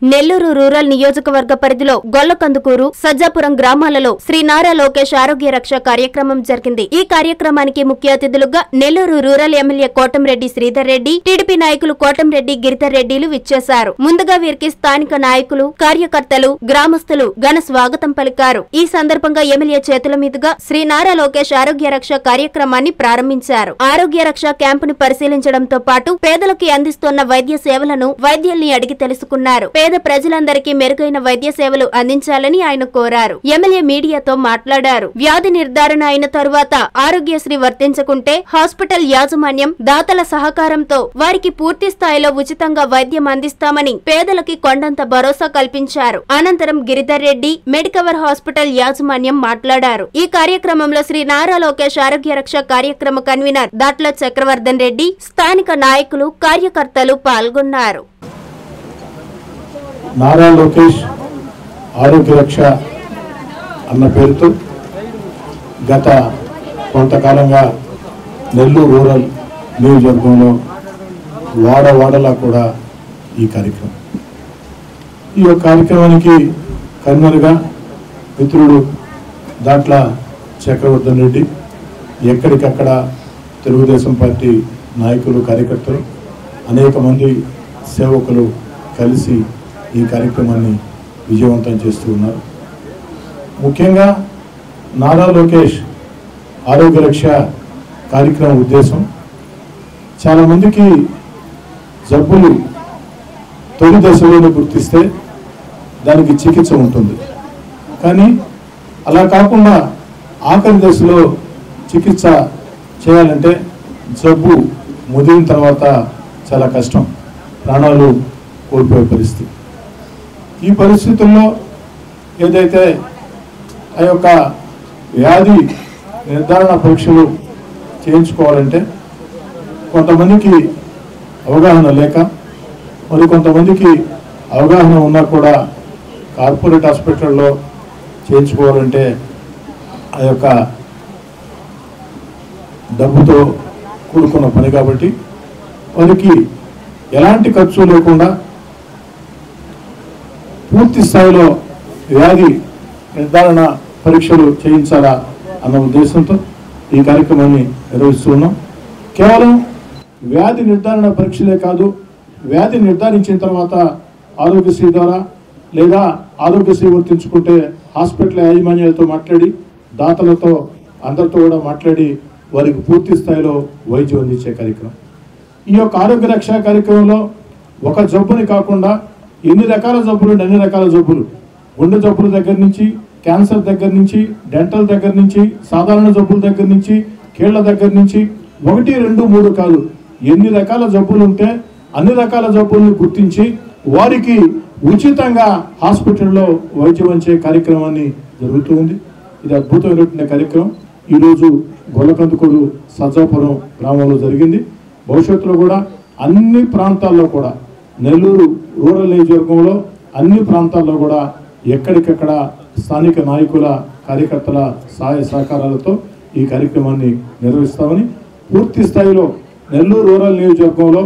Nellore rural నియోజకవర్గ పరిధిలో గొల్లకందుకూరు సజ్జాపురం గ్రామాలలో శ్రీ నారా లోకేష్ ఆరోగ్య రక్ష కార్యక్రమం జరిగింది ఈ కార్యక్రమానికి ముఖ్య అతిథులుగా Nellore rural MLA Kotamreddy Sridhar Reddy TDP నాయకులు కోటంరెడ్డి గిరిధర్ రెడ్డిలు విచ్చేశారు ముందుగా వీరికి స్థానిక నాయకులు కార్యకర్తలు గ్రామస్తులు ఘన స్వాగతం పలికారు ఈ సందర్భంగా ఎమ్మెల్యే చేతుల మీదుగా శ్రీ నారా లోకేష్ ఆరోగ్య రక్ష కార్యక్రమాన్ని ప్రారంభించారు ఆరోగ్య రక్ష క్యాంపుని పరిశీలించడంతో పాటు పేదలకి అందిస్తున్న వైద్య సేవలను వైద్యుల్ని అడిగి తెలుసుకున్నారు పేద ప్రజలందరికీ మెరుగైన వైద్య సేవలు అందించాలని ఆయన కోరారు ఎమ్మెల్యే మీడియాతో మాట్లాడారు వ్యాధి నిర్ధారణ అయిన తరువాత ఆరోగ్యశ్రీ వర్తించకుంటే హాస్పిటల్ యాజమాన్యం దాతల సహకారంతో వారికి పూర్తి స్థాయిలో ఉచితంగా వైద్యం అందిస్తామని పేదలకి కొండంత భరోసా కల్పించారు అనంతరం గిరిధర్ రెడ్డి మెడికవర్ హాస్పిటల్ యాజమాన్యం మాట్లాడారు ఈ కార్యక్రమంలో శ్రీ నారా లోకేష్ ఆరోగ్య రక్ష కార్యక్రమ కన్వీనర్ దాట్ల చక్రవర్ధన్ రెడ్డి స్థానిక నాయకులు కార్యకర్తలు పాల్గొన్నారు నారా లోకేష్ ఆరోగ్య రక్ష అన్న పేరుతో గత కొంతకాలంగా నెల్లూరు రూరల్ నియోజకవర్గంలో వాడ వాడలా కూడా ఈ కార్యక్రమం ఈ యొక్క కార్యక్రమానికి కన్వీనర్గా మిత్రుడు దాంట్ల చక్రవర్ధన్ రెడ్డి ఎక్కడికక్కడ తెలుగుదేశం పార్టీ నాయకులు కార్యకర్తలు అనేక మంది సేవకులు కలిసి ఈ కార్యక్రమాన్ని విజయవంతం చేస్తూ ఉన్నారు ముఖ్యంగా నారా లోకేష్ ఆరోగ్య రక్ష కార్యక్రమం ఉద్దేశం చాలామందికి జబ్బులు తొలి దశలోనే గుర్తిస్తే దానికి చికిత్స ఉంటుంది కానీ అలా కాకుండా ఆఖరి దశలో చికిత్స చేయాలంటే జబ్బు ముదిరిన తర్వాత చాలా కష్టం ప్రాణాలు కోల్పోయే పరిస్థితి ఈ పరిస్థితుల్లో ఏదైతే ఆ యొక్క వ్యాధి నిర్ధారణ పరీక్షలు చేయించుకోవాలంటే కొంతమందికి అవగాహన లేక మరి కొంతమందికి అవగాహన ఉన్నా కూడా కార్పొరేట్ హాస్పిటల్లో చేయించుకోవాలంటే ఆ యొక్క డబ్బుతో కూడుకున్న పని కాబట్టి వారికి ఎలాంటి ఖర్చు లేకుండా పూర్తి స్థాయిలో వ్యాధి నిర్ధారణ పరీక్షలు చేయించాలా అన్న ఉద్దేశంతో ఈ కార్యక్రమాన్ని నిర్వహిస్తున్నాం కేవలం వ్యాధి నిర్ధారణ పరీక్షలే కాదు వ్యాధి నిర్ధారించిన తర్వాత ఆరోగ్యశ్రీ ద్వారా లేదా ఆరోగ్యశ్రీ వర్తించుకుంటే హాస్పిటల్ యాజమాన్యాలతో మాట్లాడి దాతలతో అందరితో కూడా మాట్లాడి వారికి పూర్తి స్థాయిలో వైద్యం అందించే కార్యక్రమం ఈ యొక్క ఆరోగ్య రక్ష కార్యక్రమంలో ఒక జబ్బుని కాకుండా ఎన్ని రకాల జబ్బులు ఉంటే అన్ని రకాల జబ్బులు గుండె జబ్బుల దగ్గర నుంచి క్యాన్సర్ దగ్గర నుంచి డెంటల్ దగ్గర నుంచి సాధారణ జబ్బుల దగ్గర నుంచి కీళ్ల దగ్గర నుంచి ఒకటి రెండు మూడు కాదు ఎన్ని రకాల జబ్బులు ఉంటే అన్ని రకాల జబ్బులను గుర్తించి వారికి ఉచితంగా హాస్పిటల్లో వైద్యం అంచే కార్యక్రమాన్ని జరుగుతూ ఉంది ఇది అద్భుతమైనటువంటి కార్యక్రమం ఈరోజు గొల్లకందుకూరు సజ్జాపురం గ్రామంలో జరిగింది భవిష్యత్తులో కూడా అన్ని ప్రాంతాల్లో కూడా నెల్లూరు రూరల్ నియోజకవర్గంలో అన్ని ప్రాంతాల్లో కూడా ఎక్కడికక్కడ స్థానిక నాయకుల కార్యకర్తల సహాయ సహకారాలతో ఈ కార్యక్రమాన్ని నిర్వహిస్తామని పూర్తి స్థాయిలో నెల్లూరు రూరల్ నియోజకవర్గంలో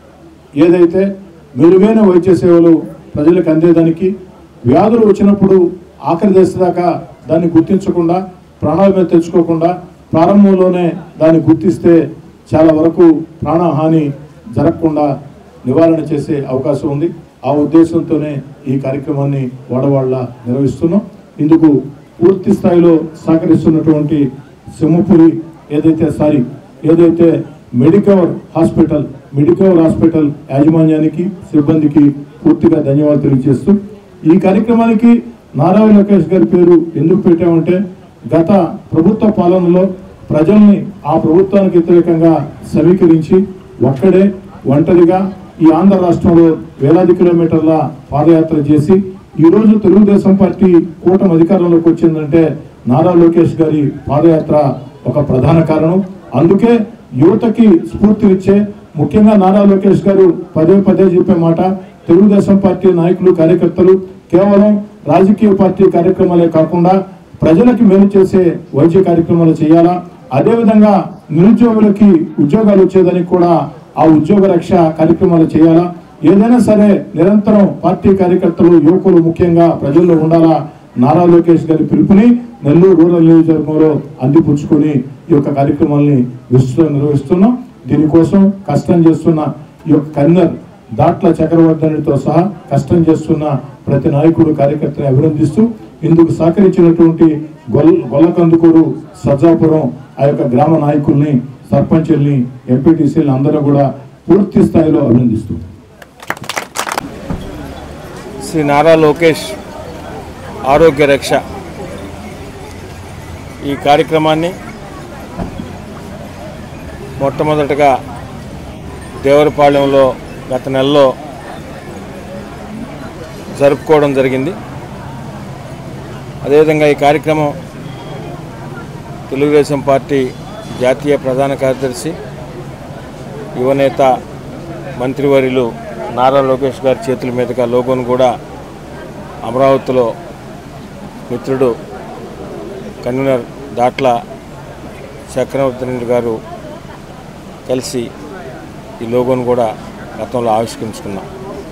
ఏదైతే మెరుగైన వైద్య సేవలు ప్రజలకు అందేదానికి వ్యాధులు వచ్చినప్పుడు ఆఖరి దశ దాకా దాన్ని గుర్తించకుండా ప్రాణాల మీద తెచ్చుకోకుండా ప్రారంభంలోనే దాన్ని గుర్తిస్తే చాలా వరకు ప్రాణహాని జరగకుండా నివారణ చేసే అవకాశం ఉంది ఆ ఉద్దేశంతోనే ఈ కార్యక్రమాన్ని వాడవాళ్ళ నిర్వహిస్తున్నాం ఇందుకు పూర్తి స్థాయిలో సహకరిస్తున్నటువంటి సింహపురి ఏదైతే సారీ ఏదైతే మెడికవర్ హాస్పిటల్ మెడికవర్ హాస్పిటల్ యాజమాన్యానికి సిబ్బందికి పూర్తిగా ధన్యవాదాలు తెలియజేస్తూ ఈ కార్యక్రమానికి నారా లోకేష్ గారి పేరు ఎందుకు పెట్టామంటే గత ప్రభుత్వ పాలనలో ప్రజల్ని ఆ ప్రభుత్వానికి వ్యతిరేకంగా సమీకరించి ఒక్కడే ఒంటరిగా ఈ ఆంధ్ర రాష్ట్రంలో వేలాది కిలోమీటర్ల పాదయాత్ర చేసి ఈ రోజు తెలుగుదేశం పార్టీ కూటమి అధికారంలోకి వచ్చిందంటే నారా లోకేష్ గారి పాదయాత్ర ఒక ప్రధాన కారణం అందుకే యువతకి స్ఫూర్తినిచ్చే ముఖ్యంగా నారా లోకేష్ గారు పదే పదే చెప్పే మాట తెలుగుదేశం పార్టీ నాయకులు కార్యకర్తలు కేవలం రాజకీయ పార్టీ కార్యక్రమాలే కాకుండా ప్రజలకి మేలు చేసే వైద్య కార్యక్రమాలు చేయాలా అదేవిధంగా నిరుద్యోగులకి ఉద్యోగాలు వచ్చేదానికి కూడా ఆ ఉద్యోగ రక్ష కార్యక్రమాలు చేయాలా ఏదైనా సరే నిరంతరం పార్టీ కార్యకర్తలు యువకులు ముఖ్యంగా ప్రజల్లో ఉండాలా నారా లోకేష్ గారి పిలుపుని నెల్లూరు రూరల్ నియోజకవర్గంలో అందిపుచ్చుకొని ఈ యొక్క కార్యక్రమాల్ని విస్తృతంగా నిర్వహిస్తున్నాం దీనికోసం కష్టం చేస్తున్న ఈ యొక్క కన్నర్ దాట్ల చక్రవర్ధనితో సహా కష్టం చేస్తున్న ప్రతి నాయకుడు కార్యకర్తని అభినందిస్తూ ఇందుకు సహకరించినటువంటి గొల్ గొల్లకందుకూరు సజ్జాపురం ఆ యొక్క గ్రామ నాయకుల్ని సర్పంచుల్ని ఎంపీటీసీలని అందరూ కూడా పూర్తి స్థాయిలో అభినందిస్తూ శ్రీ నారా లోకేష్ ఆరోగ్య రక్ష ఈ కార్యక్రమాన్ని మొట్టమొదటగా దేవరపాళెంలో గత నెలలో జరుపుకోవడం జరిగింది అదేవిధంగా ఈ కార్యక్రమం తెలుగుదేశం పార్టీ జాతీయ ప్రధాన కార్యదర్శి యువనేత మంత్రివర్యులు నారా లోకేష్ గారి చేతుల మీదుగా లోగోను కూడా అమరావతిలో మిత్రుడు కన్వీనర్ దాట్ల చక్రవర్తి గారు కలిసి ఈ లోగోను కూడా గతంలో ఆవిష్కరించుకున్నాం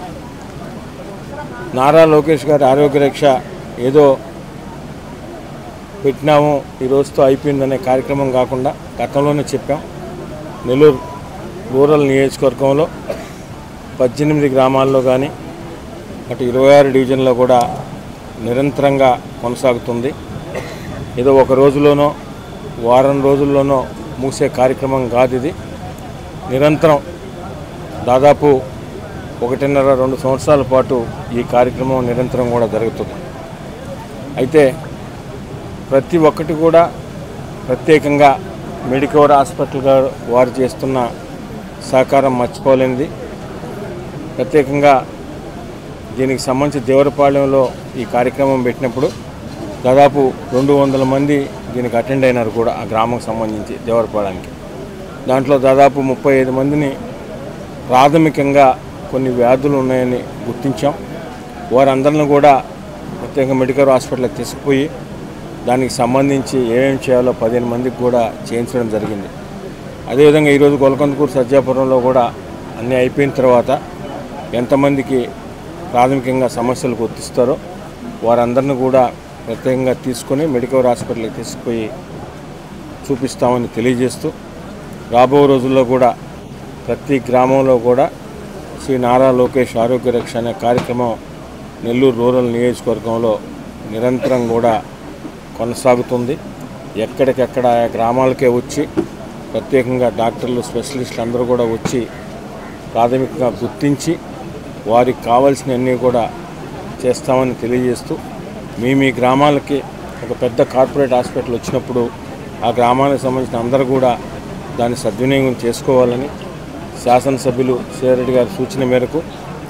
నారా లోకేష్ గారి ఆరోగ్య రక్ష ఏదో పెట్టినాము ఈ రోజుతో అయిపోయిందనే కార్యక్రమం కాకుండా గతంలోనే చెప్పాం నెల్లూరు రూరల్ నియోజకవర్గంలో పద్దెనిమిది గ్రామాల్లో కానీ అటు ఇరవై ఆరు డివిజన్లో కూడా నిరంతరంగా కొనసాగుతుంది ఏదో ఒక రోజులోనో వారం రోజుల్లోనో మూసే కార్యక్రమం కాదు ఇది నిరంతరం దాదాపు ఒకటిన్నర రెండు సంవత్సరాల పాటు ఈ కార్యక్రమం నిరంతరం కూడా జరుగుతుంది అయితే ప్రతి ఒక్కటి కూడా ప్రత్యేకంగా మెడికవర్ హాస్పిటల్ గారు వారు చేస్తున్న సహకారం మర్చిపోలేనిది ప్రత్యేకంగా దీనికి సంబంధించి దేవరపాలెంలో ఈ కార్యక్రమం పెట్టినప్పుడు దాదాపు రెండు వందల మంది దీనికి అటెండ్ అయినారు కూడా ఆ గ్రామం సంబంధించి దేవరపాలెంకి దాంట్లో దాదాపు ముప్పై ఐదు మందిని ప్రాథమికంగా కొన్ని వ్యాధులు ఉన్నాయని గుర్తించాం వారందరిని కూడా ప్రత్యేక మెడికల్ హాస్పిటల్కి తీసుకుపోయి దానికి సంబంధించి ఏమేమి చేయాలో పదిహేను మందికి కూడా చేయించడం జరిగింది అదేవిధంగా ఈరోజు గొలకొందకూరు సజ్జాపురంలో కూడా అన్నీ అయిపోయిన తర్వాత ఎంతమందికి ప్రాథమికంగా సమస్యలు గుర్తిస్తారో వారందరిని కూడా ప్రత్యేకంగా తీసుకొని మెడికల్ హాస్పిటల్కి తీసుకుపోయి చూపిస్తామని తెలియజేస్తూ రాబో రోజుల్లో కూడా ప్రతి గ్రామంలో కూడా శ్రీ నారా లోకేష్ ఆరోగ్య రక్ష అనే కార్యక్రమం నెల్లూరు రూరల్ నియోజకవర్గంలో నిరంతరం కూడా కొనసాగుతుంది ఎక్కడికెక్కడ ఆయా గ్రామాలకే వచ్చి ప్రత్యేకంగా డాక్టర్లు స్పెషలిస్టులు అందరూ కూడా వచ్చి ప్రాథమికంగా గుర్తించి వారికి కావాల్సినవన్నీ కూడా చేస్తామని తెలియజేస్తూ మీ మీ గ్రామాలకి ఒక పెద్ద కార్పొరేట్ హాస్పిటల్ వచ్చినప్పుడు ఆ గ్రామానికి సంబంధించిన అందరూ కూడా దాన్ని సద్వినియోగం చేసుకోవాలని శాసనసభ్యులు శ్రీరెడ్డి గారి సూచన మేరకు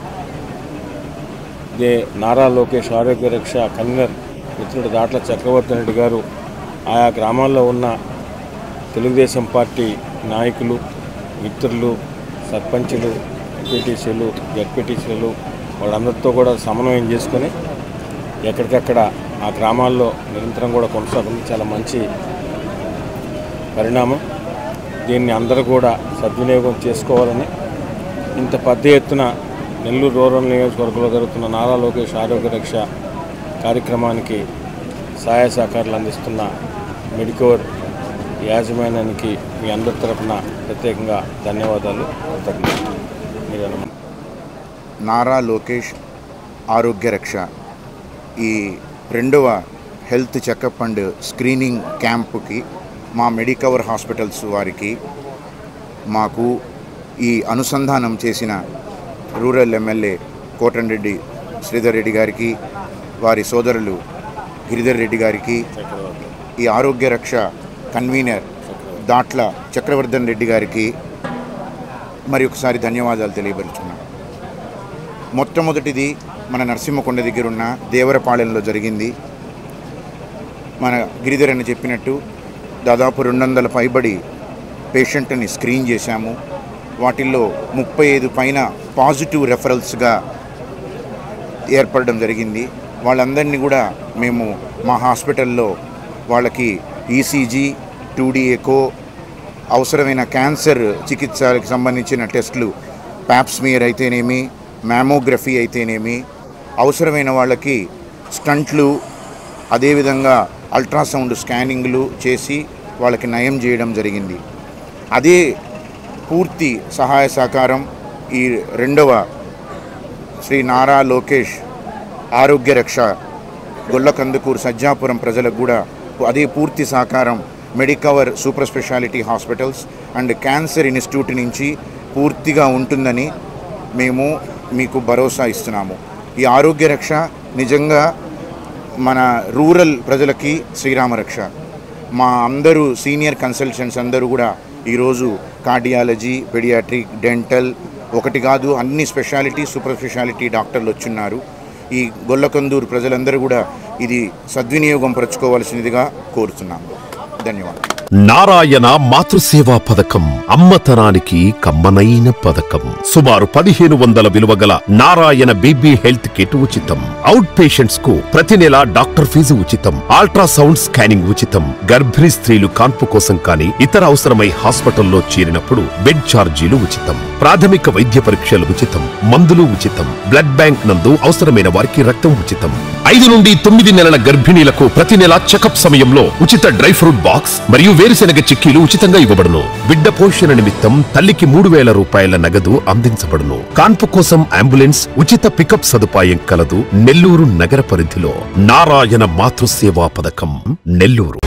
దే నారా లోకేష్ ఆరోగ్య రక్ష కన్వీనర్ మిత్రుడు దాట్ల చక్రవర్తి రెడ్డి గారు ఆయా గ్రామాల్లో ఉన్న తెలుగుదేశం పార్టీ నాయకులు మిత్రులు సర్పంచులు ఎంపీటీసీలు జడ్పీటీసీలు వాళ్ళందరితో కూడా సమన్వయం చేసుకొని ఎక్కడికక్కడ ఆ గ్రామాల్లో నిరంతరం కూడా కొనసాగుతుంది చాలా మంచి పరిణామం దీన్ని అందరూ కూడా సద్వినియోగం చేసుకోవాలని ఇంత పెద్ద ఎత్తున నెల్లూరు రూరల్ నియోజకవర్గంలో జరుగుతున్న నారా లోకేష్ ఆరోగ్య రక్ష కార్యక్రమానికి సహాయ సహకారాలు అందిస్తున్న మెడికోర్ యాజమాన్యానికి మీ అందరి తరఫున ప్రత్యేకంగా ధన్యవాదాలు కృతజ్ఞతలు మీరు అన్న- నారా లోకేష్ ఆరోగ్య రక్ష ఈ రెండవ హెల్త్ చెకప్ అండ్ స్క్రీనింగ్ క్యాంపుకి మా మెడికవర్ హాస్పిటల్స్ వారికి మాకు ఈ అనుసంధానం చేసిన రూరల్ ఎమ్మెల్యే కోటంరెడ్డి శ్రీధర్ రెడ్డి గారికి వారి సోదరులు గిరిధర్ రెడ్డి గారికి ఈ ఆరోగ్య రక్ష కన్వీనర్ దాట్ల చక్రవర్ధన్ రెడ్డి గారికి మరి ఒకసారి ధన్యవాదాలు తెలియపరుచున్నాం మొట్టమొదటిది మన నరసింహకొండ దగ్గర ఉన్న దేవరపాలెంలో జరిగింది మన గిరిధర్ అని చెప్పినట్టు దాదాపు రెండు వందల పైబడి పేషెంట్ని స్క్రీన్ చేశాము వాటిల్లో ముప్పై ఐదు పైన పాజిటివ్ రెఫరల్స్గా ఏర్పడడం జరిగింది వాళ్ళందరినీ కూడా మేము మా హాస్పిటల్లో వాళ్ళకి ఈసీజీ టూడీ ఎకో అవసరమైన క్యాన్సర్ చికిత్సకి సంబంధించిన టెస్టులు ప్యాప్స్మియర్ అయితేనేమి మ్యామోగ్రఫీ అయితేనేమి అవసరమైన వాళ్ళకి స్టంట్లు అదేవిధంగా అల్ట్రాసౌండ్ స్కానింగ్లు చేసి వాళ్ళకి నయం చేయడం జరిగింది అదే పూర్తి సహాయ సహకారం ఈ రెండవ శ్రీ నారా లోకేష్ ఆరోగ్య రక్ష గొల్లకందుకూరు సజ్జాపురం ప్రజలకు కూడా అదే పూర్తి సహకారం Medicover super speciality hospitals and cancer institute నుంచి పూర్తిగా ఉంటుందని మేము మీకు భరోసా ఇస్తున్నాము ఈ ఆరోగ్య రక్ష నిజంగా మన రూరల్ ప్రజలకి శ్రీరామ రక్ష మా అందరూ సీనియర్ కన్సల్టెంట్స్ అందరూ కూడా ఈరోజు కార్డియాలజీ పెడియాట్రిక్ డెంటల్ ఒకటి కాదు అన్ని స్పెషాలిటీ సూపర్ స్పెషాలిటీ డాక్టర్లు వచ్చున్నారు ఈ గొల్లకందూరు ప్రజలందరూ కూడా ఇది సద్వినియోగం పరచుకోవాల్సినదిగా కోరుతున్నాము ధన్యవాదాలు నారాయణ మాతృసేవా పథకం అమ్మతనానికి కమ్మనైన పథకం సుమారు పదిహేను వందల విలువ గల నారాయణ బీబీ హెల్త్ కిట్ ఉచితం అవుట్ పేషెంట్స్ కు ప్రతి నెల డాక్టర్ ఫీజు ఉచితం అల్ట్రాసౌండ్ స్కానింగ్ ఉచితం గర్భిణీ స్త్రీలు కాన్పు కోసం కానీ ఇతర అవసరమై హాస్పిటల్లో చేరినప్పుడు బెడ్ ఛార్జీలు ఉచితం ప్రాథమిక వైద్య పరీక్షలు ఉచితం మందులు ఉచితం బ్లడ్ బ్యాంక్ నందు అవసరమైన వారికి రక్తం ఉచితం ఐదు నుండి తొమ్మిది నెలల గర్భిణీలకు ప్రతి నెల చెకప్ సమయంలో ఉచిత డ్రై ఫ్రూట్ బాక్స్ మరియు వేరుశెనగ చిక్కీలు ఉచితంగా ఇవ్వబడును బిడ్డ పోషణ నిమిత్తం తల్లికి మూడు వేల రూపాయల నగదు అందించబడును కాన్పు కోసం అంబులెన్స్ ఉచిత పికప్ సదుపాయం కలదు నెల్లూరు నగర పరిధిలో నారాయణ మాతృసేవా పథకం నెల్లూరు